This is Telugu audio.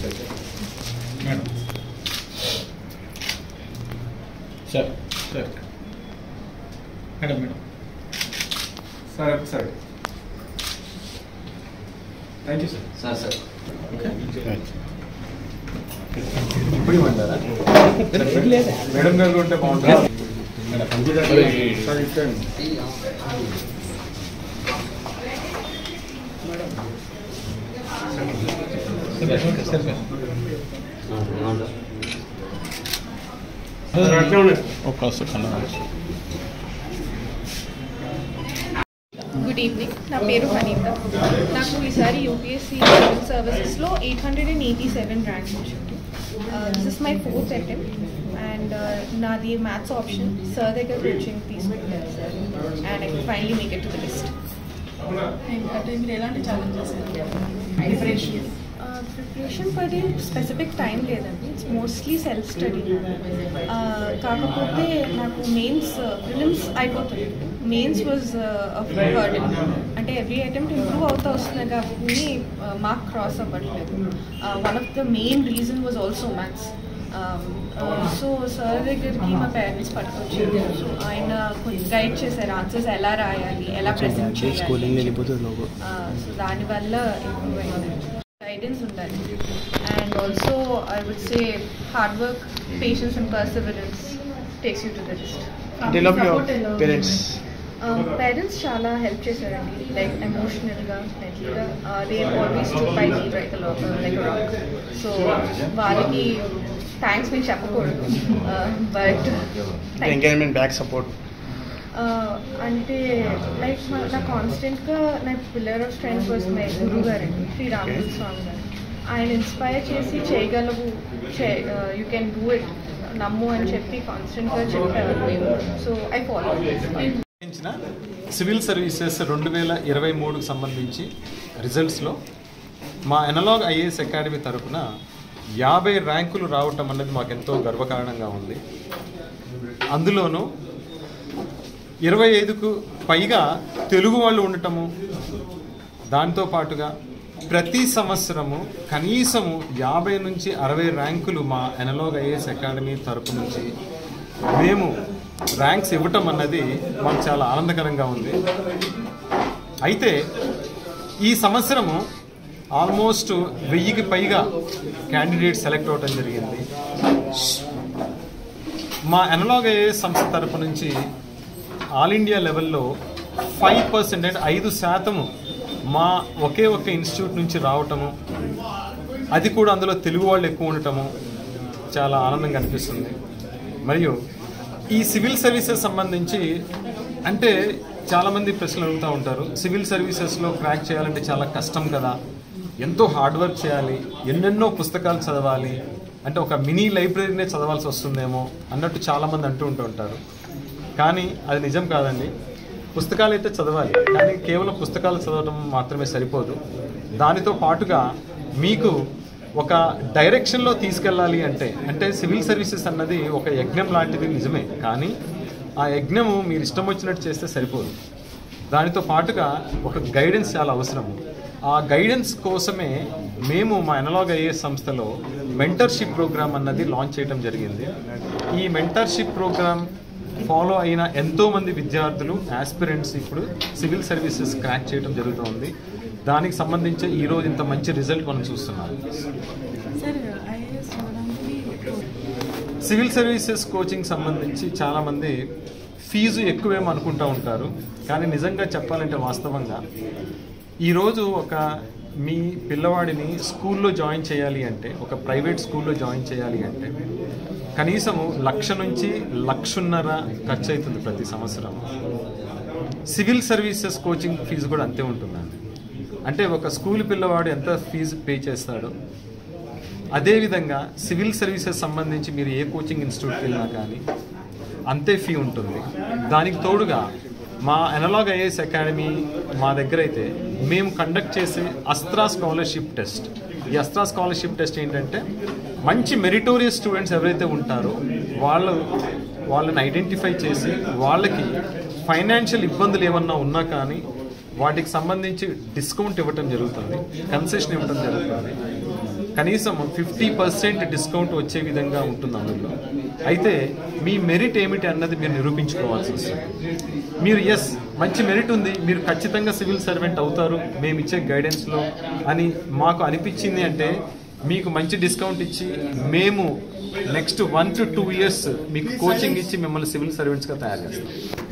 madam sir sir madam madam sir sir thank you sir sir sir ఇప్పుడు ఇవ్వమంటారా మేడం గారు ఉంటే బాగుంటుంది సార్ ఇచ్చండి ఒక సెకండ్ గుడ్ ఈవినింగ్ నా పేరు హనీత నాకు ఈసారి యూపీఎస్సీ సివిల్ సర్వీసెస్లో eight hundred and eighty seven rank వచ్చింది this is my fourth attempt and నాది మ్యాథ్స్ ఆప్షన్ సార్ దగ్గర కోచింగ్ తీసుకుంటాను sir and I finally make it to the list అంటే మీరు ఎలాంటి ఛాలెంజెస్ ప్రిపరేషన్ ప్రిపరేషన్ పది స్పెసిఫిక్ టైం లేదండి ఇట్స్ మోస్ట్లీ సెల్ఫ్ స్టడీ కాకపోతే నాకు మెయిన్స్ ప్రిలిమ్స్ అయిపోతుంది మెయిన్స్ వాజ్ హర్డెన్ అంటే ఎవ్రీ అటెంప్ట్ ఇంప్రూవ్ అవుతూ వస్తున్నాయి కాబట్టి మార్క్ క్రాస్ అవ్వట్లేదు one of the main reason was also maths so sir దగ్గరికి మా పేరెంట్స్ పట్టుకొచ్చింది సో ఆయన కొంచెం గైడ్ చేశారు ఆన్సర్స్ ఎలా రాయాలి ఎలా ప్రెసెంట్ చేయాలి సో దానివల్ల ఇంప్రూవ్ అయింది గైడెన్స్ ఉండాలి and also I would say hard work patience and perseverance takes you to the list parents parents చాలా హెల్ప్ చేశారండి లైక్ ఎమోషనల్గా మెంటల్గా they always to by me right like rock so వాళ్ళకి థ్యాంక్స్ నేను చెప్పకూడదు బట్ ఎంగేజ్మెంట్ బ్యాక్ సపోర్ట్ అంటే లైక్ నా కాన్స్టెంట్గా నా pillar of strength was my గురువు గారండి శ్రీ రామకృష్ణ స్వామి గారు ఆయన ఇన్స్పైర్ చేసి చేయగలవు యూ కెన్ డూ ఇట్ నమ్ము అని చెప్పి కాన్స్టెంట్గా చెప్పారు సో ఐ ఫాలో నిర్వహించిన సివిల్ సర్వీసెస్ రెండు వేల ఇరవై మూడుకు సంబంధించి రిజల్ట్స్లో మా ఎనలాగ్ ఐఏఎస్ అకాడమీ తరపున యాభై ర్యాంకులు రావటం అన్నది మాకు ఎంతో గర్వకారణంగా ఉంది అందులోనూ ఇరవై ఐదుకు పైగా తెలుగు వాళ్ళు ఉండటము దాంతో పాటుగా ప్రతి సంవత్సరము కనీసము యాభై నుంచి అరవై ర్యాంకులు మా ఎనలాగ్ ఐఏఎస్ అకాడమీ తరపు నుంచి మేము ర్యాంక్స్ ఇవ్వటం అన్నది మాకు చాలా ఆనందకరంగా ఉంది అయితే ఈ సంవత్సరము ఆల్మోస్ట్ వెయ్యికి పైగా క్యాండిడేట్ సెలెక్ట్ అవ్వటం జరిగింది మా ఎనలాగ్ ఐఏఎస్ సంస్థ తరపు నుంచి ఆల్ ఇండియా లెవెల్లో ఫైవ్ పర్సెంట్ అంటే ఐదు శాతము మా ఒకే ఒక్క ఇన్స్టిట్యూట్ నుంచి రావటము అది కూడా అందులో తెలుగు వాళ్ళు ఎక్కువ ఉండటము చాలా ఆనందంగా అనిపిస్తుంది మరియు ఈ సివిల్ సర్వీసెస్ సంబంధించి అంటే చాలామంది ప్రశ్నలు అడుగుతూ ఉంటారు సివిల్ సర్వీసెస్లో క్రాక్ చేయాలంటే చాలా కష్టం కదా ఎంతో హార్డ్ వర్క్ చేయాలి ఎన్నెన్నో పుస్తకాలు చదవాలి అంటే ఒక మినీ లైబ్రరీనే చదవాల్సి వస్తుందేమో అన్నట్టు చాలామంది అంటూ ఉంటూ ఉంటారు కానీ అది నిజం కాదండి పుస్తకాలు అయితే చదవాలి కానీ కేవలం పుస్తకాలు చదవడం మాత్రమే సరిపోదు దానితో పాటుగా మీకు ఒక డైరెక్షన్లో తీసుకెళ్ళాలి అంటే అంటే సివిల్ సర్వీసెస్ అన్నది ఒక యజ్ఞం లాంటిది నిజమే కానీ ఆ యజ్ఞము మీరు ఇష్టం వచ్చినట్టు చేస్తే సరిపోదు దానితో పాటుగా ఒక గైడెన్స్ చాలా అవసరము ఆ గైడెన్స్ కోసమే మేము మా ఎనలాగ్ ఐఏఎస్ సంస్థలో మెంటర్షిప్ ప్రోగ్రామ్ అన్నది లాంచ్ చేయడం జరిగింది ఈ మెంటర్షిప్ ప్రోగ్రామ్ ఫాలో అయిన ఎంతో మంది విద్యార్థులు ఆస్పిరెంట్స్ ఇప్పుడు సివిల్ సర్వీసెస్ క్రాక్ చేయడం జరుగుతుంది దానికి సంబంధించి ఈ రోజు ఇంత మంచి రిజల్ట్ మనం చూస్తున్నాం సార్ ఐఏఎస్ అవడానికి సివిల్ సర్వీసెస్ కోచింగ్ సంబంధించి చాలామంది ఫీజు ఎక్కువేమో అనుకుంటూ ఉంటారు కానీ నిజంగా చెప్పాలంటే వాస్తవంగా ఈరోజు ఒక మీ పిల్లవాడిని స్కూల్లో జాయిన్ చేయాలి అంటే ఒక ప్రైవేట్ స్కూల్లో జాయిన్ చేయాలి అంటే కనీసము లక్ష నుంచి లక్షన్నర ఖర్చు అవుతుంది ప్రతి సంవత్సరం సివిల్ సర్వీసెస్ కోచింగ్ ఫీజు కూడా అంతే ఉంటుందండి అంటే ఒక స్కూల్ పిల్లవాడు ఎంత ఫీజు పే చేస్తాడో అదేవిధంగా సివిల్ సర్వీసెస్ సంబంధించి మీరు ఏ కోచింగ్ ఇన్స్టిట్యూట్కి వెళ్ళినా కానీ అంతే ఫీ ఉంటుంది దానికి తోడుగా మా ఎనలాగ్ ఐఏఎస్ అకాడమీ మా దగ్గర అయితే మేము కండక్ట్ చేసే అస్త్రా స్కాలర్షిప్ టెస్ట్ ఈ అస్త్రా స్కాలర్షిప్ టెస్ట్ ఏంటంటే మంచి మెరిటోరియస్ స్టూడెంట్స్ ఎవరైతే ఉంటారో వాళ్ళు వాళ్ళని ఐడెంటిఫై చేసి వాళ్ళకి ఫైనాన్షియల్ ఇబ్బందులు ఏమన్నా ఉన్నా కానీ వాటికి సంబంధించి డిస్కౌంట్ ఇవ్వటం జరుగుతుంది కన్సెషన్ ఇవ్వటం జరుగుతుంది కనీసం ఫిఫ్టీ పర్సెంట్ డిస్కౌంట్ వచ్చే విధంగా ఉంటుంది అందులో అయితే మీ మెరిట్ ఏమిటి అన్నది మీరు నిరూపించుకోవాల్సి వస్తుంది మీరు ఎస్ మంచి మెరిట్ ఉంది మీరు ఖచ్చితంగా సివిల్ సర్వెంట్ అవుతారు మేము ఇచ్చే గైడెన్స్లో అని మాకు అనిపించింది అంటే మీకు మంచి డిస్కౌంట్ ఇచ్చి మేము next one to two years మీకు కోచింగ్ ఇచ్చి మిమ్మల్ని సివిల్ సర్వెంట్స్గా తయారు చేస్తాం